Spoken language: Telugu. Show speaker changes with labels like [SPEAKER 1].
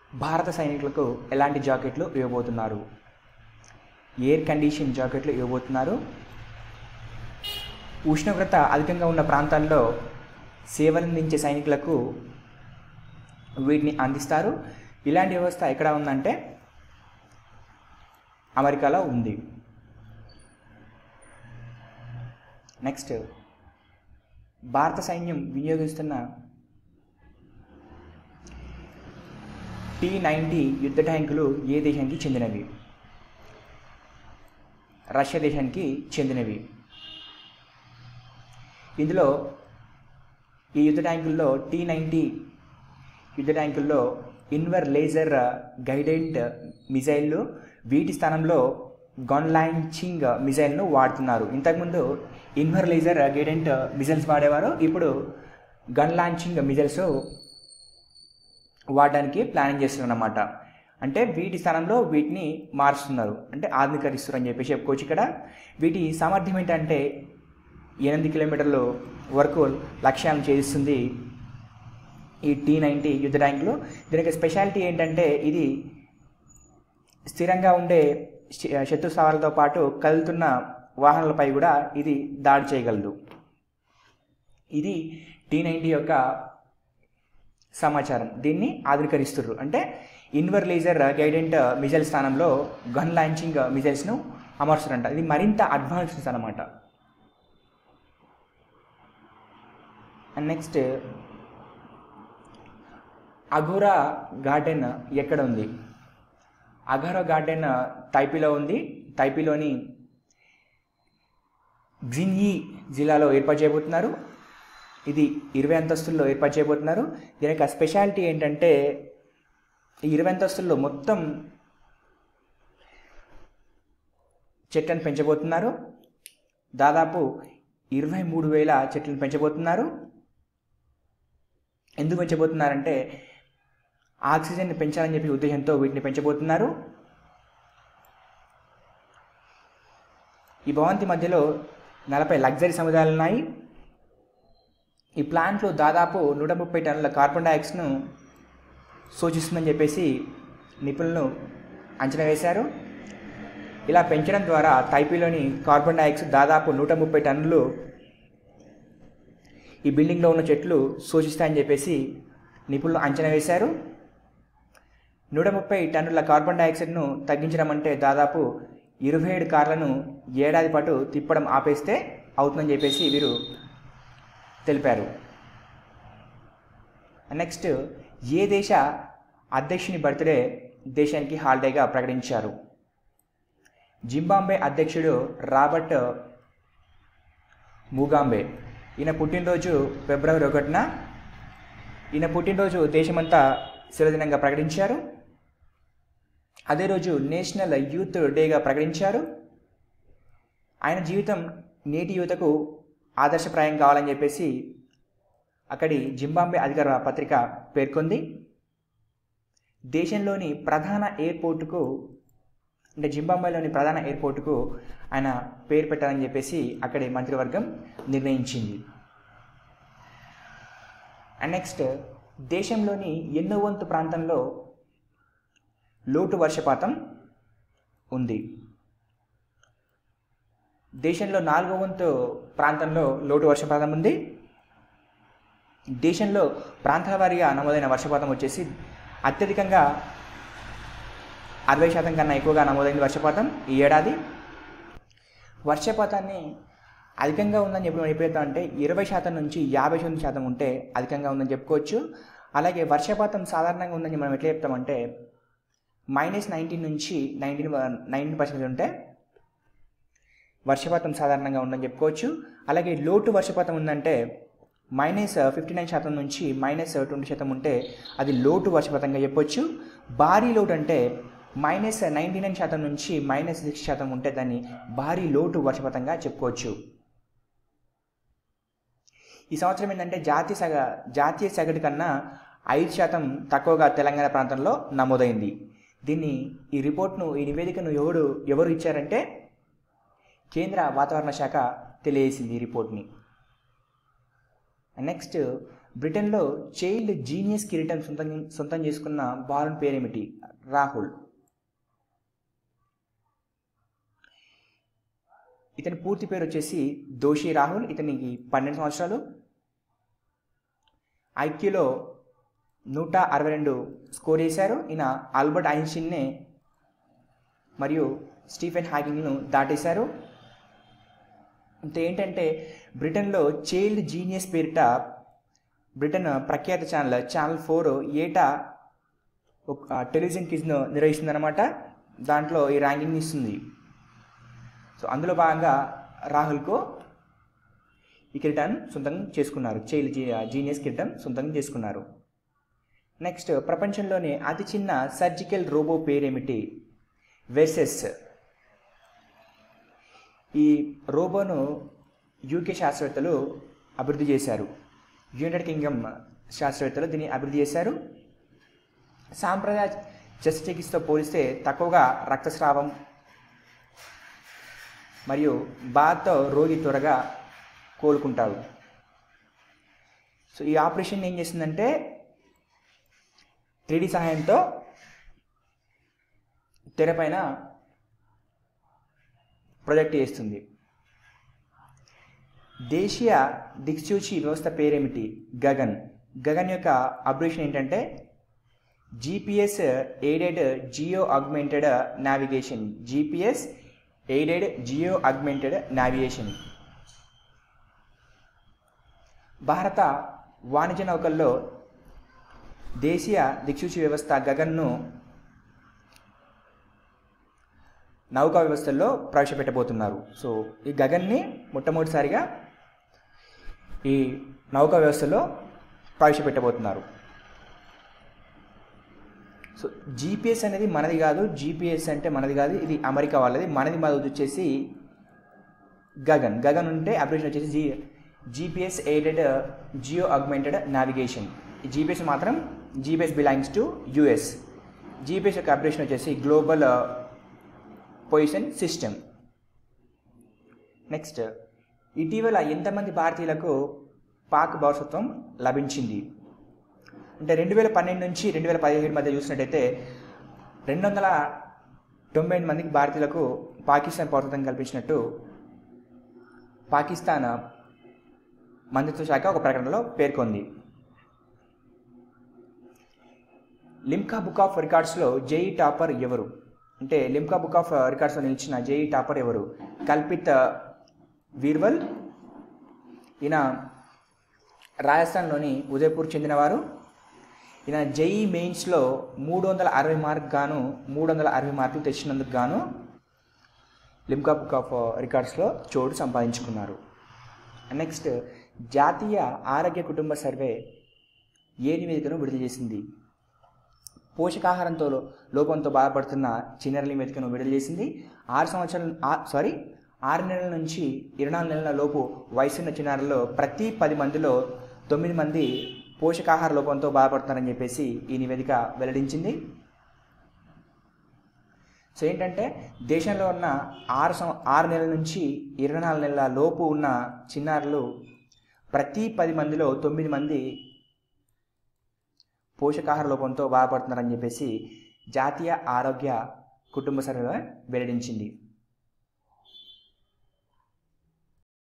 [SPEAKER 1] భారత సైనికులకు ఎలాంటి జాకెట్లు ఇవ్వబోతున్నారు ఎయిర్ కండిషన్ జాకెట్లు ఇవ్వబోతున్నారు ఉష్ణోగ్రత అధికంగా ఉన్న ప్రాంతాల్లో సేవలందించే సైనికులకు వీటిని అందిస్తారు ఇలాంటి వ్యవస్థ ఎక్కడ ఉందంటే అమెరికాలో ఉంది నెక్స్ట్ భారత సైన్యం వినియోగిస్తున్న టీ నైంటీ యుద్ధ ట్యాంకులు ఏ దేశానికి చెందినవి రష్యా దేశానికి చెందినవి ఇందులో ఈ యుద్ధ ట్యాంకుల్లో టీ నైంటీ యుద్ధ ట్యాంకుల్లో ఇన్వర్ లేజర్ గైడెంట్ మిజైళ్ళు వీటి స్థానంలో గన్ లాంచింగ్ మిజైల్ను వాడుతున్నారు ఇంతకుముందు ఇన్వర్ లేజర్ గైడెంట్ మిజైల్స్ వాడేవారు ఇప్పుడు గన్ లాంచింగ్ మిజైల్స్ వాడడానికి ప్లానింగ్ చేస్తున్నారు అన్నమాట అంటే వీటి స్థానంలో వీటిని మారుస్తున్నారు అంటే ఆధునీకరిస్తున్నారు అని చెప్పేసి చెప్పుకోవచ్చు ఇక్కడ వీటి సామర్థ్యం ఏంటంటే ఎనిమిది కిలోమీటర్లు వరకు లక్ష్యాలను ఛేదిస్తుంది ఈ టీ నైంటీ యుద్ధ ట్యాంకులు దీనికి స్పెషాలిటీ ఏంటంటే ఇది స్థిరంగా ఉండే శ- శత్రు స్థావరాలతో పాటు కదులుతున్న వాహనాలపై కూడా ఇది దాడి చేయగలదు ఇది టీ నైంటీ యొక్క సమాచారం దీన్ని ఆధునీకరిస్తున్నారు అంటే ఇన్వర్ లేజర్ గైడెంట్ మిజైల్ స్థానంలో గన్ లాంచింగ్ మిజైల్స్ను అమర్చుతారంట ఇది మరింత అడ్వాన్స్డ్ అనమాట అండ్ నెక్స్ట్ అఘోరా గార్డెన్ ఎక్కడ ఉంది అఘోరా గార్డెన్ తైపీలో ఉంది తైపీలోని గ్జిన్యీ జిల్లాలో ఏర్పాటు చేయబోతున్నారు ఇది ఇరవై అంతస్తుల్లో ఏర్పాటు చేయబోతున్నారు దీని యొక్క స్పెషాలిటీ ఏంటంటే ఈ ఇరవై అంతస్తుల్లో మొత్తం చెట్లను పెంచబోతున్నారు దాదాపు ఇరవై మూడు వేల చెట్లను పెంచబోతున్నారు ఎందుకు పెంచబోతున్నారంటే ఆక్సిజన్ పెంచాలని చెప్పి ఉద్దేశంతో వీటిని పెంచబోతున్నారు ఈ భవంతి మధ్యలో నలభై లగ్జరీ సముదాయాలు ఉన్నాయి ఈ ప్లాంట్లో దాదాపు నూట ముప్పై టన్నుల కార్బన్ డైఆక్సైడ్ను సూచిస్తుందని చెప్పేసి నిపుణులు అంచనా వేశారు ఇలా పెంచడం ద్వారా టైపీలోని కార్బన్ డైఆక్సైడ్ దాదాపు నూట ముప్పై టన్నులు ఈ బిల్డింగ్లో ఉన్న చెట్లు సూచిస్తాయని చెప్పేసి నిపుణులు అంచనా వేశారు నూట ముప్పై టన్నుల కార్బన్ డైఆక్సైడ్ను తగ్గించడం అంటే దాదాపు ఇరవై ఏడు కార్లను ఏడాది పాటు తిప్పడం ఆపేస్తే అవుతుందని చెప్పేసి వీరు తెలిపారు నెక్స్ట్ ఏ దేశ అధ్యక్షుని బర్త్డే దేశానికి హాలిడేగా ప్రకటించారు జింబాంబే అధ్యక్షుడు రాబర్ట్ ముగాంబే ఈయన పుట్టినరోజు ఫిబ్రవరి ఒకటిన ఈయన పుట్టినరోజు దేశమంతా సెలవుదినంగా ప్రకటించారు అదే రోజు నేషనల్ యూత్ డేగా ప్రకటించారు ఆయన జీవితం నేటి యువతకు ఆదర్శప్రాయం కావాలని చెప్పేసి అక్కడి జింబాంబే అధికార పత్రిక పేర్కొంది దేశంలోని ప్రధాన ఎయిర్పోర్టుకు అంటే జింబాంబేలోని ప్రధాన ఎయిర్పోర్టుకు ఆయన పేరు పెట్టాలని చెప్పేసి అక్కడి మంత్రివర్గం నిర్ణయించింది అండ్ నెక్స్ట్ దేశంలోని ఎన్నో వంతు ప్రాంతంలో లోటు వర్షపాతం ఉంది దేశంలో నాలుగో వంతు ప్రాంతంలో లోటు వర్షపాతం ఉంది దేశంలో ప్రాంతాల వారీగా నమోదైన వర్షపాతం వచ్చేసి అత్యధికంగా అరవై శాతం కన్నా ఎక్కువగా నమోదైంది వర్షపాతం ఈ ఏడాది వర్షపాతాన్ని అధికంగా ఉందని ఎప్పుడు ఎప్పుడైతే అంటే ఇరవై శాతం నుంచి యాభై శాతం శాతం ఉంటే అధికంగా ఉందని చెప్పుకోవచ్చు అలాగే వర్షపాతం సాధారణంగా ఉందని మనం ఎట్లా చెప్తామంటే మైనస్ నైన్టీన్ నుంచి నైన్టీన్ నైన్టీన్ పర్సెంట్ ఉంటే వర్షపాతం సాధారణంగా ఉందని చెప్పుకోవచ్చు అలాగే లోటు వర్షపాతం ఉందంటే మైనస్ ఫిఫ్టీ నైన్ శాతం నుంచి మైనస్ ట్వంటీ శాతం ఉంటే అది లోటు వర్షపాతంగా చెప్పొచ్చు భారీ లోటు అంటే మైనస్ నైంటీ నైన్ శాతం నుంచి మైనస్ సిక్స్ శాతం ఉంటే దాన్ని భారీ లోటు వర్షపాతంగా చెప్పుకోవచ్చు ఈ సంవత్సరం ఏంటంటే జాతీయ సగ జాతీయ సగటు కన్నా ఐదు శాతం తక్కువగా తెలంగాణ ప్రాంతంలో నమోదైంది దీన్ని ఈ రిపోర్ట్ను ఈ నివేదికను ఎవరు ఎవరు ఇచ్చారంటే కేంద్ర వాతావరణ శాఖ తెలియజేసింది ఈ రిపోర్ట్ని నెక్స్ట్ బ్రిటన్లో చైల్డ్ జీనియస్ కిరీటం సొంతం సొంతం చేసుకున్న బాలుని పేరేమిటి రాహుల్ ఇతని పూర్తి పేరు వచ్చేసి దోషి రాహుల్ ఇతనికి పన్నెండు సంవత్సరాలు ఐక్యూలో నూట అరవై రెండు స్కోర్ చేశారు ఈయన ఆల్బర్ట్ ఐన్స్టీన్నే మరియు స్టీఫెన్ హాకింగ్ను దాటేశారు అంటే ఏంటంటే బ్రిటన్లో చైల్డ్ జీనియస్ పేరిట బ్రిటన్ ప్రఖ్యాత ఛానల్ ఛానల్ ఫోర్ ఏటా ఒక టెలివిజన్ క్విజ్ను నిర్వహిస్తుందన్నమాట దాంట్లో ఈ ర్యాంకింగ్ ఇస్తుంది సో అందులో భాగంగా రాహుల్కు ఈ కిరీటాన్ని సొంతంగా చేసుకున్నారు చైల్డ్ జీ జీనియస్ కిరీటం సొంతంగా చేసుకున్నారు నెక్స్ట్ ప్రపంచంలోనే అతి చిన్న సర్జికల్ రోబో పేరేమిటి వెర్సెస్ ఈ రోబోను యూకే శాస్త్రవేత్తలు అభివృద్ధి చేశారు యునైటెడ్ కింగ్డమ్ శాస్త్రవేత్తలు దీన్ని అభివృద్ధి చేశారు సాంప్రదాయ శస్త్రచికిత్సతో పోలిస్తే తక్కువగా రక్తస్రావం మరియు బాధతో రోగి త్వరగా కోలుకుంటారు సో ఈ ఆపరేషన్ ఏం చేసిందంటే త్రీడీ సహాయంతో తెరపైన ప్రొజెక్ట్ చేస్తుంది దేశీయ దిక్సూచి వ్యవస్థ పేరేమిటి గగన్ గగన్ యొక్క అబ్రిషన్ ఏంటంటే GPS aided geo augmented navigation GPS aided geo augmented navigation భారత వాణిజ్య నౌకల్లో దేశీయ దిక్సూచి వ్యవస్థ గగన్ను నౌకా వ్యవస్థల్లో ప్రవేశపెట్టబోతున్నారు సో ఈ గగన్ని మొట్టమొదటిసారిగా ఈ నౌకా వ్యవస్థలో ప్రవేశపెట్టబోతున్నారు సో జీపీఎస్ అనేది మనది కాదు జీపీఎస్ అంటే మనది కాదు ఇది అమెరికా వాళ్ళది మనది మనది వచ్చేసి గగన్ గగన్ ఉంటే అప్లికేషన్ వచ్చేసి G GPS aided geo augmented navigation ఈ జీపీఎస్ మాత్రం GPS belongs to US GPS యొక్క అప్లికేషన్ వచ్చేసి గ్లోబల్ పొజిషన్ సిస్టమ్ నెక్స్ట్ ఇటీవల ఎంతమంది భారతీయులకు పాక్ పౌరసత్వం లభించింది అంటే రెండు వేల పన్నెండు నుంచి రెండు వేల పదిహేడు మధ్య చూసినట్టయితే రెండు వందల తొంభై ఎనిమిది మందికి భారతీయులకు పాకిస్తాన్ పౌరసత్వం కల్పించినట్టు పాకిస్తాన్ మంత్రిత్వ శాఖ ఒక ప్రకటనలో పేర్కొంది లిమ్కా బుక్ ఆఫ్ రికార్డ్స్లో జేఈ టాపర్ ఎవరు అంటే లిమ్కా బుక్ ఆఫ్ రికార్డ్స్లో నిలిచిన జేఈ టాపర్ ఎవరు కల్పిత్ వీర్వల్ ఈయన రాజస్థాన్లోని ఉదయపూర్ చెందినవారు ఈయన జేఈ మెయిన్స్లో మూడు వందల అరవై మార్క్ గాను మూడు వందల అరవై మార్కులు తెచ్చినందుకు గాను లిమ్కా బుక్ ఆఫ్ రికార్డ్స్లో చోటు సంపాదించుకున్నారు నెక్స్ట్ జాతీయ ఆరోగ్య కుటుంబ సర్వే ఏ నివేదికను విడుదల చేసింది పోషకాహారంతో లోపంతో బాధపడుతున్న చిన్నారుల నివేదికను విడుదల చేసింది ఆరు సంవత్సరాల సారీ ఆరు నెలల నుంచి ఇరవై నాలుగు నెలల లోపు వయసున్న చిన్నారుల్లో ప్రతి పది మందిలో తొమ్మిది మంది పోషకాహార లోపంతో బాధపడుతున్నారని చెప్పేసి ఈ నివేదిక వెల్లడించింది సో ఏంటంటే దేశంలో ఉన్న ఆరు సం ఆరు నెలల నుంచి ఇరవై నాలుగు నెలల లోపు ఉన్న చిన్నారులు ప్రతి పది మందిలో తొమ్మిది మంది పోషకాహార లోపంతో బాధపడుతున్నారని చెప్పేసి జాతీయ ఆరోగ్య కుటుంబ సర్వే వెల్లడించింది